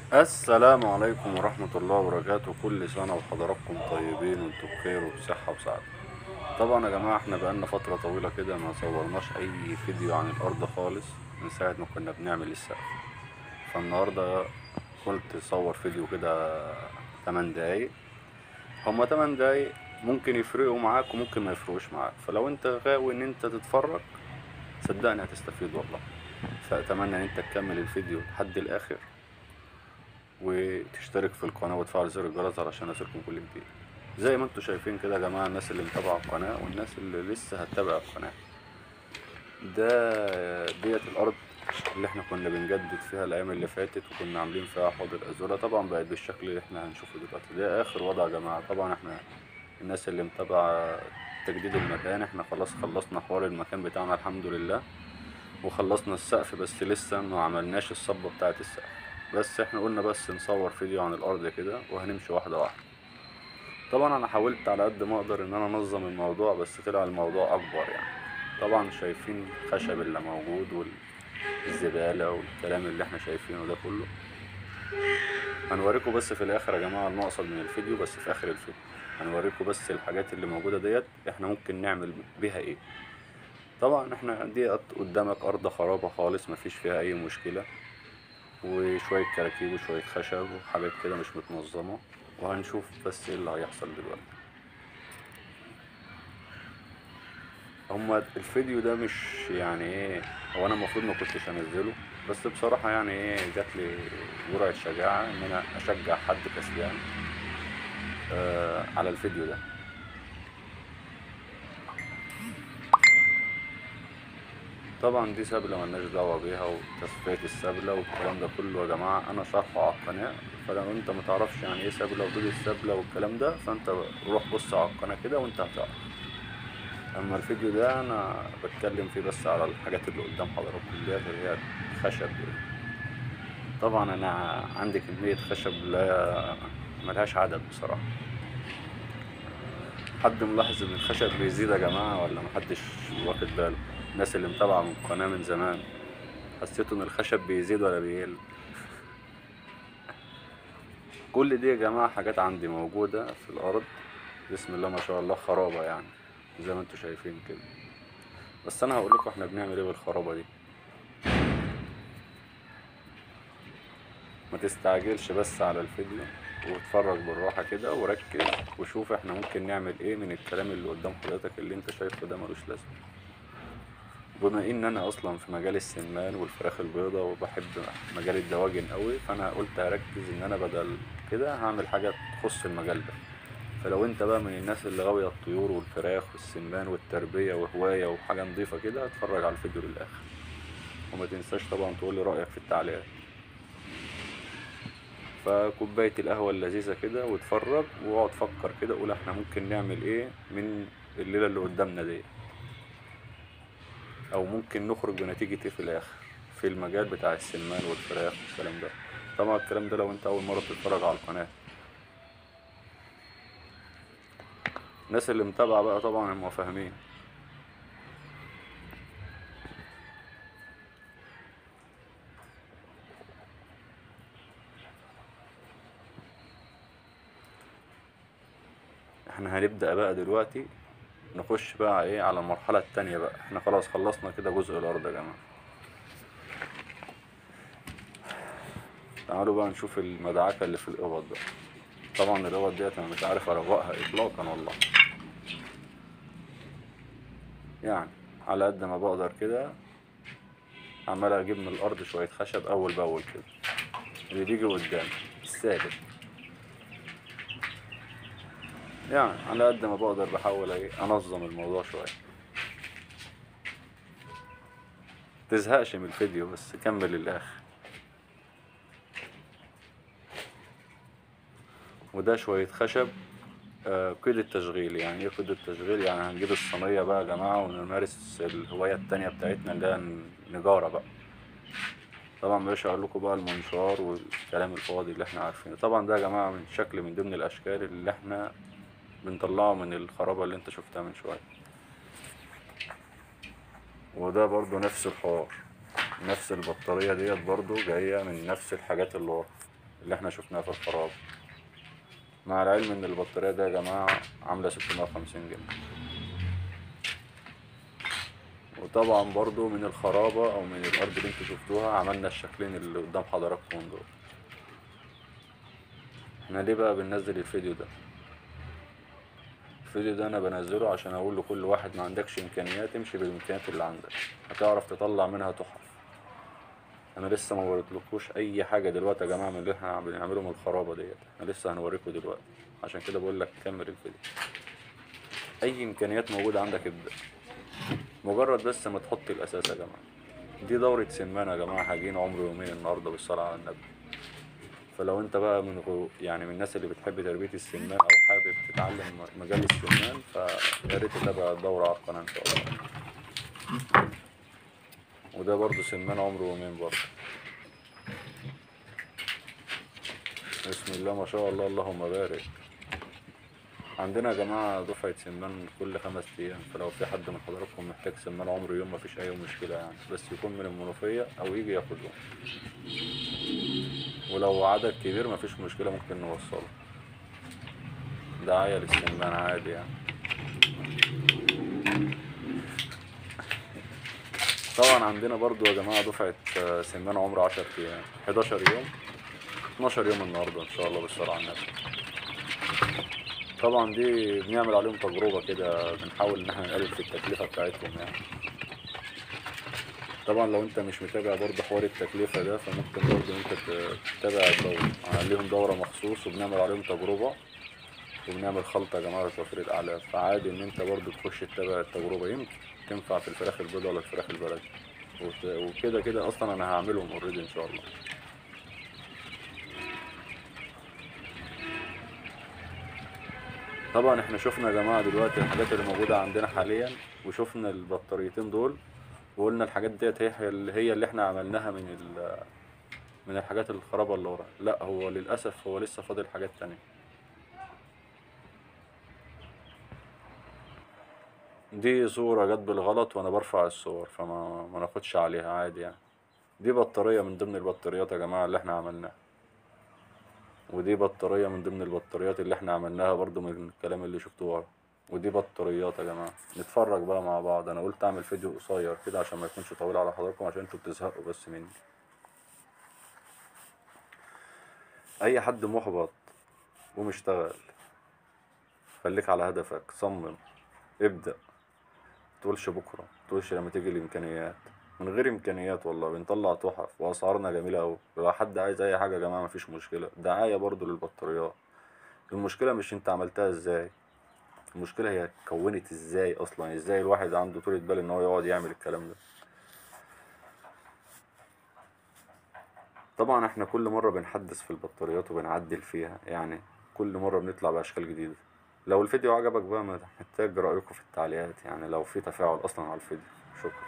السلام عليكم ورحمة الله وبركاته كل سنة وحضراتكم طيبين وانتم بخير وبصحة وسعادة طبعا يا جماعة احنا بقالنا فترة طويلة كده ما صورناش أي فيديو عن الأرض خالص من ساعة ما كنا بنعمل السقف فالنهاردة قلت أصور فيديو كده 8 دقايق هما 8 دقايق ممكن يفرقوا معاك وممكن ما يفرقوش معاك فلو انت غاوي ان انت تتفرج صدقني هتستفيد والله فأتمنى ان انت تكمل الفيديو لحد الآخر وتشترك في القناة وتفعل زر الجرس علشان يصلكم كل جديد زي ما انتم شايفين كده يا جماعة الناس اللي متابعة القناة والناس اللي لسه هتتابع القناة ده ديت الأرض اللي احنا كنا بنجدد فيها الأيام اللي فاتت وكنا عاملين فيها حوض الأزورة طبعا بقت بالشكل اللي احنا هنشوفه دلوقتي ده آخر وضع يا جماعة طبعا احنا الناس اللي متابعة تجديد المكان احنا خلاص خلصنا حوار المكان بتاعنا الحمد لله وخلصنا السقف بس لسه ما عملناش الصبة بتاعة السقف بس احنا قلنا بس نصور فيديو عن الارض كده وهنمشي واحدة واحدة طبعا انا حاولت على قد ما اقدر ان انا انظم الموضوع بس طلع الموضوع اكبر يعني طبعا شايفين الخشب اللي موجود والزبالة والكلام اللي احنا شايفينه ده كله هنوريكم بس في الاخر يا جماعة المقصد من الفيديو بس في اخر الفيديو هنوريكم بس الحاجات اللي موجودة ديت احنا ممكن نعمل بيها ايه طبعا احنا دي قدامك ارض خرابة خالص مفيش فيها اي مشكلة وشوية كراكيب وشوية خشب وحاجات كده مش متنظمة وهنشوف بس ايه اللي هيحصل دلوقتي هما الفيديو ده مش يعني ايه هو انا المفروض ما كنتش انزله بس بصراحة يعني ايه جاتلي جرعة شجاعة ان انا اشجع حد كسبان آه على الفيديو ده طبعا دي سبلة ملناش دعوة بيها وتصفية السبلة والكلام ده كله يا جماعة أنا شارحه على القناة فلو أنت متعرفش يعني إيه سبلة ودود السبلة والكلام ده فأنت روح بص على القناة كده وأنت هتعرف أما الفيديو ده أنا بتكلم فيه بس على الحاجات اللي قدام حضراتكم ديت اللي هي الخشب دي طبعا أنا عندي كمية خشب لا ملهاش عدد بصراحة حد ملاحظ إن الخشب بيزيد يا جماعة ولا محدش واخد باله الناس اللي متابعة من القناة من زمان حسيتوا ان الخشب بيزيد ولا بيقل كل دي يا جماعة حاجات عندي موجودة في الأرض بسم الله ما شاء الله خرابة يعني زي ما انتوا شايفين كده بس أنا هقول لكم احنا بنعمل ايه بالخرابة دي ما تستعجلش بس على الفيديو واتفرج بالراحة كده وركز وشوف احنا ممكن نعمل ايه من الكلام اللي قدام حضرتك اللي انت شايفه ده ملوش لازمة بما ان انا اصلا في مجال السمان والفراخ البيضاء وبحب مجال الدواجن قوي فانا قلت هركز ان انا بدل كده هعمل حاجة تخص المجال ده فلو انت بقى من الناس اللي غاوية الطيور والفراخ والسمان والتربية وهواية وحاجة نظيفة كده اتفرج على الفيديو للاخر وما تنساش طبعا تقولي رأيك في التعليقات فكوباية القهوة اللذيذة كده واتفرج واقعد فكر كده قول احنا ممكن نعمل ايه من الليلة اللي قدامنا دي او ممكن نخرج بنتيجة ايه في الاخر في المجال بتاع السمان والفراخ والكلام ده طبعا الكلام ده لو انت اول مرة تتفرج على القناة الناس اللي متابعة بقى طبعا هم فاهمين احنا هنبدأ بقى دلوقتي نخش بقى ايه على المرحلة التانية بقى احنا خلاص خلصنا كده جزء الأرض يا جماعة تعالوا بقى نشوف المدعكة اللي في الأوض بقى طبعا الأوض ديت أنا مش عارف أروقها إطلاقا والله يعني على قد ما بقدر كده عمال أجيب من الأرض شوية خشب أول بأول كده اللي بيجي قدامي الثابت يعني على قد ما بقدر بحاول ايه انظم الموضوع شويه تزهقش من الفيديو بس كمل للاخر وده شوية خشب آه قيد التشغيل يعني ايه قيد التشغيل يعني هنجيب الصينية بقى يا جماعة ونمارس الهواية التانية بتاعتنا اللي هي النجارة بقى طبعا مش هقول لكم بقى المنشار والكلام الفاضي اللي احنا عارفينه طبعا ده يا جماعة من شكل من ضمن الاشكال اللي احنا بنطلعه من الخرابة اللي انت شفتها من شوية وده برضو نفس الحوار نفس البطارية ديت برضو جاية من نفس الحاجات اللي ورا اللي احنا شفناها في الخراب مع العلم ان البطارية ده يا جماعة عاملة 650 جنيه وطبعا برضو من الخرابة او من الارض اللي انتوا شفتوها عملنا الشكلين اللي قدام حضراتكم دول احنا ليه بقى بننزل الفيديو ده الفيديو ده انا بنزله عشان اقول لكل واحد ما عندكش امكانيات امشي بالامكانيات اللي عندك هتعرف تطلع منها تحف انا لسه ما وريتلكوش اي حاجه دلوقتي يا جماعه من اللي احنا بنعمله من الخرابه ديت احنا لسه هنوريكم دلوقتي عشان كده بقول لك كمل الفيديو اي امكانيات موجوده عندك ابدا مجرد بس ما تحط الاساس يا جماعه دي دورة سمان يا جماعة حاجين عمر يومين النهاردة بالصلاة على النبي فلو انت بقى من غو يعني من الناس اللي بتحب تربية السمان او حابب تتعلم مجال السمان فيا ريت تتابع الدورة على القناة ان شاء الله وده برضو سمان عمره يومين برضو بسم الله ما شاء الله اللهم بارك عندنا يا جماعة دفعة سمان كل خمس أيام فلو في حد من حضراتكم محتاج سمان عمره يوم مفيش أي مشكلة يعني بس يكون من المنوفية أو يجي ياخدهم ولو عدد كبير مفيش مشكلة ممكن نوصله دعاية للسمان عادي يعني طبعا عندنا برضو يا جماعة دفعة آه، سمان عمر عشر أيام حداشر يوم اتناشر يوم النهاردة إن شاء الله بالصلاة على النبي طبعا دي بنعمل عليهم تجربة كده بنحاول إن احنا نقلل في التكلفة بتاعتهم يعني طبعا لو انت مش متابع برضه حوار التكلفة ده فممكن برضه انت ت- تتابع الدورة عليهم دورة مخصوص وبنعمل عليهم تجربة وبنعمل خلطة يا جماعة لتوفير الأعلاف فعادي إن أنت برضه تخش تتابع التجربة يمكن تنفع في الفراخ البيضاء ولا الفراخ البلدي وت- وكده كده أصلا أنا هعملهم أوريدي إن شاء الله طبعا احنا شفنا يا جماعة دلوقتي الحاجات اللي موجودة عندنا حاليا وشفنا البطاريتين دول وقلنا الحاجات ديت هي اللي هي اللي احنا عملناها من ال من الحاجات الخرابة اللي ورا لا هو للأسف هو لسه فاضل حاجات تانية دي صورة جت بالغلط وانا برفع الصور فما ما ناخدش عليها عادي يعني دي بطارية من ضمن البطاريات يا جماعة اللي احنا عملناها ودي بطارية من ضمن البطاريات اللي احنا عملناها برضو من الكلام اللي شفتوه ورا ودي بطاريات يا جماعة نتفرج بقى مع بعض انا قلت اعمل فيديو قصير كده عشان ما يكونش طويل على حضراتكم عشان انتوا بتزهقوا بس مني اي حد محبط ومشتغل خليك على هدفك صمم ابدأ تقولش بكرة تقولش لما تيجي الإمكانيات من غير إمكانيات والله بنطلع تحف وأسعارنا جميلة أوي لو حد عايز أي حاجة يا جماعة مفيش مشكلة دعاية برضو للبطاريات المشكلة مش أنت عملتها إزاي المشكلة هي اتكونت إزاي أصلا إزاي الواحد عنده طولة بال إن هو يقعد يعمل الكلام ده طبعا احنا كل مرة بنحدث في البطاريات وبنعدل فيها يعني كل مرة بنطلع بأشكال جديدة لو الفيديو عجبك بقى محتاج رأيكم في التعليقات يعني لو في تفاعل أصلا على الفيديو شكرا